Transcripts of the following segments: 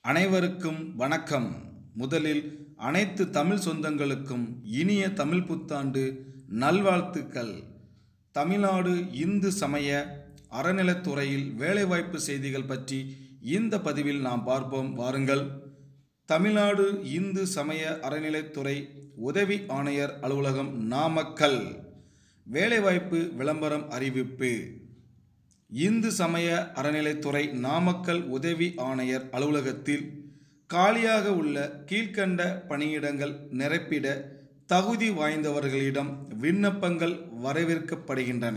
அனைவருக்கும் வணக்கம் முதலில் அனைத்து தமிழ் சொந்தங்களுக்கும் இனிய தமிழ் புத்தாண்டு நல்வாழ்த்துக்கள் தமிழ்நாடு இந்து சமய அறநிலைத்துறையில் வேலைவாய்ப்பு செய்திகள் பற்றி இந்த பதிவில் நாம் பார்ப்போம் வாருங்கள் தமிழ்நாடு இந்து சமய அறநிலைத்துறை உதவி ஆணையர் அலுவலகம் நாமக்கல் வேலைவாய்ப்பு விளம்பரம் அறிவிப்பு இந்து சமய அறநிலைத்துறை நாமக்கல் உதவி ஆணையர் அலுவலகத்தில் காலியாக உள்ள கீழ்க்கண்ட பணியிடங்கள் நிரப்பிட தகுதி வாய்ந்தவர்களிடம் விண்ணப்பங்கள் வரவேற்கப்படுகின்றன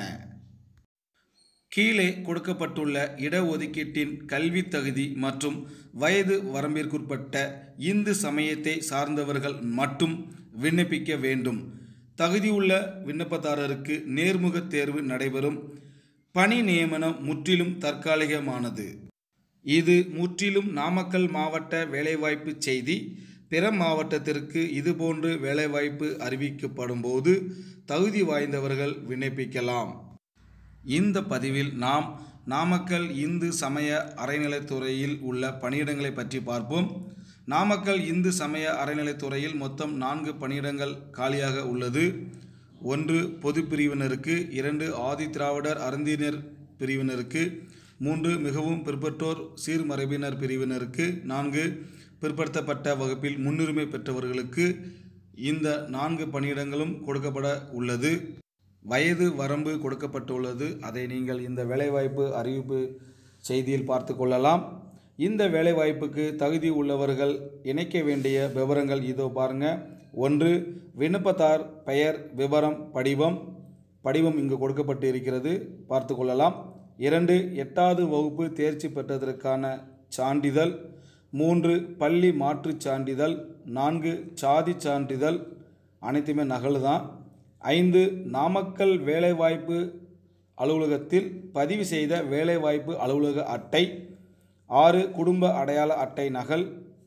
கீழே கொடுக்கப்பட்டுள்ள இடஒதுக்கீட்டின் கல்வி தகுதி மற்றும் வயது வரம்பிற்குட்பட்ட இந்து சமயத்தை சார்ந்தவர்கள் மட்டும் விண்ணப்பிக்க வேண்டும் தகுதியுள்ள விண்ணப்பதாரருக்கு நேர்முக தேர்வு நடைபெறும் பணி நியமனம் முற்றிலும் தற்காலிகமானது இது முற்றிலும் நாமக்கல் மாவட்ட வேலைவாய்ப்பு செய்தி பிற மாவட்டத்திற்கு இதுபோன்று வேலைவாய்ப்பு அறிவிக்கப்படும் போது தகுதி வாய்ந்தவர்கள் விண்ணப்பிக்கலாம் இந்த பதிவில் நாம் நாமக்கல் இந்து சமய அறநிலைத்துறையில் உள்ள பணியிடங்களை பற்றி பார்ப்போம் நாமக்கல் இந்து சமய அறநிலைத்துறையில் மொத்தம் நான்கு பணியிடங்கள் காலியாக உள்ளது ஒன்று பொது பிரிவினருக்கு இரண்டு ஆதி திராவிடர் அருந்தினர் பிரிவினருக்கு மூன்று மிகவும் பிற்பட்டோர் சீர்மரபினர் பிரிவினருக்கு நான்கு பிற்படுத்தப்பட்ட வகுப்பில் முன்னுரிமை பெற்றவர்களுக்கு இந்த நான்கு பணியிடங்களும் கொடுக்கப்பட உள்ளது வயது வரம்பு கொடுக்கப்பட்டுள்ளது அதை நீங்கள் இந்த வேலைவாய்ப்பு அறிவிப்பு செய்தியில் பார்த்து கொள்ளலாம் இந்த வேலைவாய்ப்புக்கு தகுதி உள்ளவர்கள் இணைக்க வேண்டிய விவரங்கள் இதோ பாருங்கள் ஒன்று விண்ணப்பத்தார் பெயர் விவரம் படிவம் படிவம் இங்கு கொடுக்கப்பட்டு இருக்கிறது பார்த்து கொள்ளலாம் இரண்டு எட்டாவது வகுப்பு தேர்ச்சி பெற்றதற்கான சான்றிதழ் மூன்று பள்ளி மாற்றுச் சான்றிதழ் நான்கு சாதி சான்றிதழ் அனைத்துமே நகல் தான் ஐந்து நாமக்கல் வேலைவாய்ப்பு அலுவலகத்தில் பதிவு செய்த வேலைவாய்ப்பு அலுவலக அட்டை ஆறு குடும்ப அடையாள அட்டை நகல்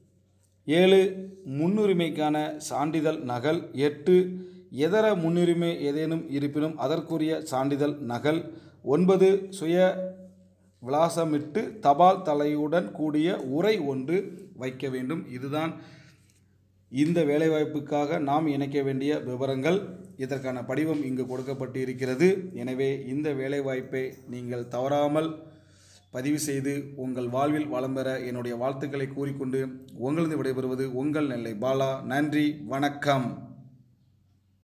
ஏழு முன்னுரிமைக்கான சான்றிதழ் நகல் எட்டு இதர முன்னுரிமை ஏதேனும் இருப்பினும் அதற்குரிய சான்றிதழ் நகல் ஒன்பது சுய விலாசமிட்டு தபால் தலையுடன் கூடிய உரை ஒன்று வைக்க வேண்டும் இதுதான் இந்த வேலைவாய்ப்புக்காக நாம் இணைக்க வேண்டிய விவரங்கள் இதற்கான படிவம் இங்கு கொடுக்கப்பட்டு இருக்கிறது எனவே இந்த வேலைவாய்ப்பை நீங்கள் தவறாமல் பதிவு செய்து உங்கள் வாழ்வில் வளம் பெற என்னுடைய வாழ்த்துக்களை கூறிக்கொண்டு உங்களது விடைபெறுவது உங்கள் நெல்லை பாலா நன்றி வணக்கம்